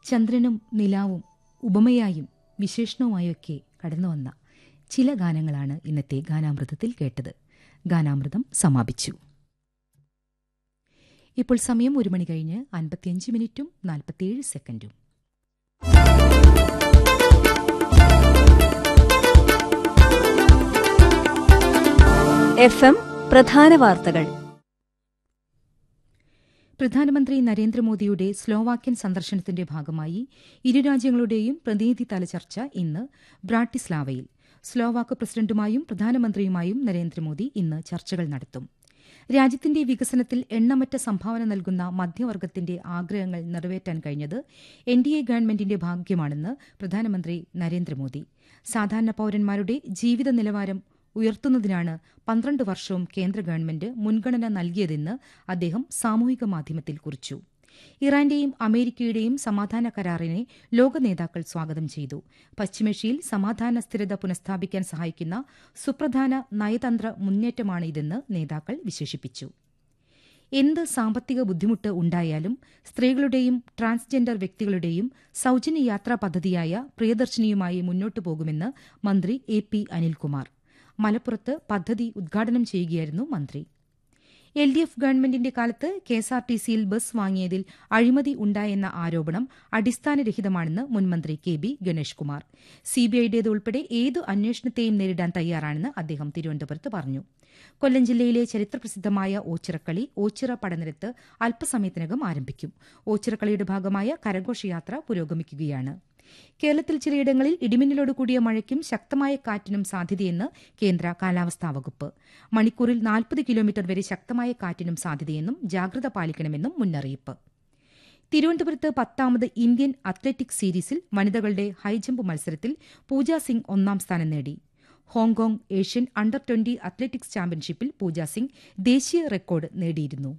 ചന്ദ്രനും നിലാവും ഉപമയായും വിശേഷണവുമായൊക്കെ കടന്നുവന്ന ചില ഗാനങ്ങളാണ് ഇന്നത്തെ ഗാനാമൃതത്തിൽ കേട്ടത് ഗാനാമൃതം സമാപിച്ചു ഇപ്പോൾ സമയം ഒരു മണി കഴിഞ്ഞ് അൻപത്തിയഞ്ച് മിനിറ്റും നാൽപ്പത്തിയേഴ് സെക്കൻഡും എഫ് എം പ്രധാന വാർത്തകൾ പ്രധാനമന്ത്രി നരേന്ദ്രമോദിയുടെ സ്ലോവാക്യൻ സന്ദർശനത്തിന്റെ ഭാഗമായി ഇരു രാജ്യങ്ങളുടെയും പ്രതിനിധിതല ചർച്ച ഇന്ന് ബ്രാട്ടിസ്ലാവയിൽ സ്ലോവാക്ക് പ്രസിഡന്റുമായും പ്രധാനമന്ത്രിയുമായും നരേന്ദ്രമോദി ഇന്ന് ചർച്ചകൾ നടത്തും രാജ്യത്തിന്റെ വികസനത്തിൽ എണ്ണമറ്റ സംഭാവന നൽകുന്ന മധ്യവർഗത്തിന്റെ ആഗ്രഹങ്ങൾ നിറവേറ്റാൻ കഴിഞ്ഞത് എൻ ഡി എ ഗവൺമെന്റിന്റെ ഭാഗ്യമാണെന്ന് പ്രധാനമന്ത്രി നരേന്ദ്രമോദി സാധാരണ പൌരന്മാരുടെ ജീവിത നിലവാരം ഉയർത്തുന്നതിനാണ് പന്ത്രണ്ട് വർഷവും കേന്ദ്ര ഗവൺമെന്റ് മുൻഗണന നൽകിയതെന്ന് അദ്ദേഹം സാമൂഹിക മാധ്യമത്തിൽ കുറിച്ചു ഇറാന്റെയും അമേരിക്കയുടെയും സമാധാന കരാറിനെ ലോക നേതാക്കൾ സ്വാഗതം ചെയ്തു പശ്ചിമേഷ്യയിൽ സമാധാന സ്ഥിരത പുനഃസ്ഥാപിക്കാൻ സഹായിക്കുന്ന സുപ്രധാന നയതന്ത്ര മുന്നേറ്റമാണ് ഇതെന്ന് നേതാക്കൾ വിശേഷിപ്പിച്ചു എന്ത് സാമ്പത്തിക ബുദ്ധിമുട്ട് ഉണ്ടായാലും സ്ത്രീകളുടെയും ട്രാൻസ്ജെൻഡർ വ്യക്തികളുടെയും സൌജന്യ യാത്രാ പദ്ധതിയായ പ്രിയദർശിനിയുമായി മുന്നോട്ടു പോകുമെന്ന് മന്ത്രി എ പി അനിൽകുമാർ മലപ്പുറത്ത് പദ്ധതി ഉദ്ഘാടനം ചെയ്യുകയായിരുന്നു മന്ത്രി എൽ ഡി എഫ് ഗവൺമെന്റിന്റെ കാലത്ത് കെഎസ്ആർടിസിയിൽ ബസ് വാങ്ങിയതിൽ അഴിമതി ഉണ്ടായെന്ന ആരോപണം അടിസ്ഥാനരഹിതമാണെന്ന് മുൻമന്ത്രി കെ ബി ഗണേഷ് കുമാർ സിബിഐയുടേത് ഉൾപ്പെടെ ഏതു അന്വേഷണത്തെയും നേരിടാൻ തയ്യാറാണെന്ന് അദ്ദേഹം തിരുവനന്തപുരത്ത് പറഞ്ഞു കൊല്ലം ജില്ലയിലെ ചരിത്രപ്രസിദ്ധമായ ഓച്ചിറക്കളി ഓച്ചിറ പടനിരത്ത് അല്പസമയത്തിനകം ആരംഭിക്കും ഓച്ചിറക്കളിയുടെ ഭാഗമായ കരഘോഷയാത്ര പുരോഗമിക്കുകയാണ് കേരളത്തിൽ ചിലയിടങ്ങളിൽ ഇടിമിന്നലോട് കൂടിയ മഴയ്ക്കും ശക്തമായ കാറ്റിനും സാധ്യതയെന്ന് കേന്ദ്ര കാലാവസ്ഥാ വകുപ്പ് മണിക്കൂറിൽ നാൽപ്പത് കിലോമീറ്റർ വരെ ശക്തമായ കാറ്റിനും സാധ്യതയെന്നും ജാഗ്രത പാലിക്കണമെന്നും മുന്നറിയിപ്പ് തിരുവനന്തപുരത്ത് പത്താമത് ഇന്ത്യൻ അത്ലറ്റിക്സ് സീരീസിൽ വനിതകളുടെ ഹൈജമ്പ് മത്സരത്തിൽ പൂജ സിംഗ് ഒന്നാം സ്ഥാനം നേടി Hong Kong Asian under twenty athletics ചാമ്പ്യൻഷിപ്പിൽ പൂജ സിംഗ് ദേശീയ റെക്കോർഡ് നേടിയിരുന്നു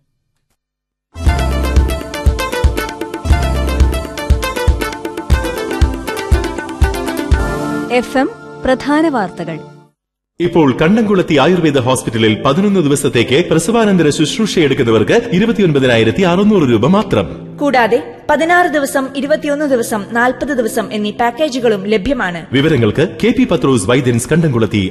എഫ് എം പ്രധാന വാർത്തകൾ ഇപ്പോൾ കണ്ണംകുളത്തി ആയുർവേദ ഹോസ്പിറ്റലിൽ പതിനൊന്ന് ദിവസത്തേക്ക് പ്രസവാനന്തര ശുശ്രൂഷയെടുക്കുന്നവർക്ക് ഇരുപത്തിയൊൻപതിനായിരത്തി അറുന്നൂറ് രൂപ മാത്രം കൂടാതെ പതിനാറ് ദിവസം ഇരുപത്തിയൊന്ന് ദിവസം നാൽപ്പത് ദിവസം എന്നീ പാക്കേജുകളും ലഭ്യമാണ് വിവരങ്ങൾക്ക് കെ പി പത്രോസ് വൈദ്യൻസ് കണ്ടംകുളത്തി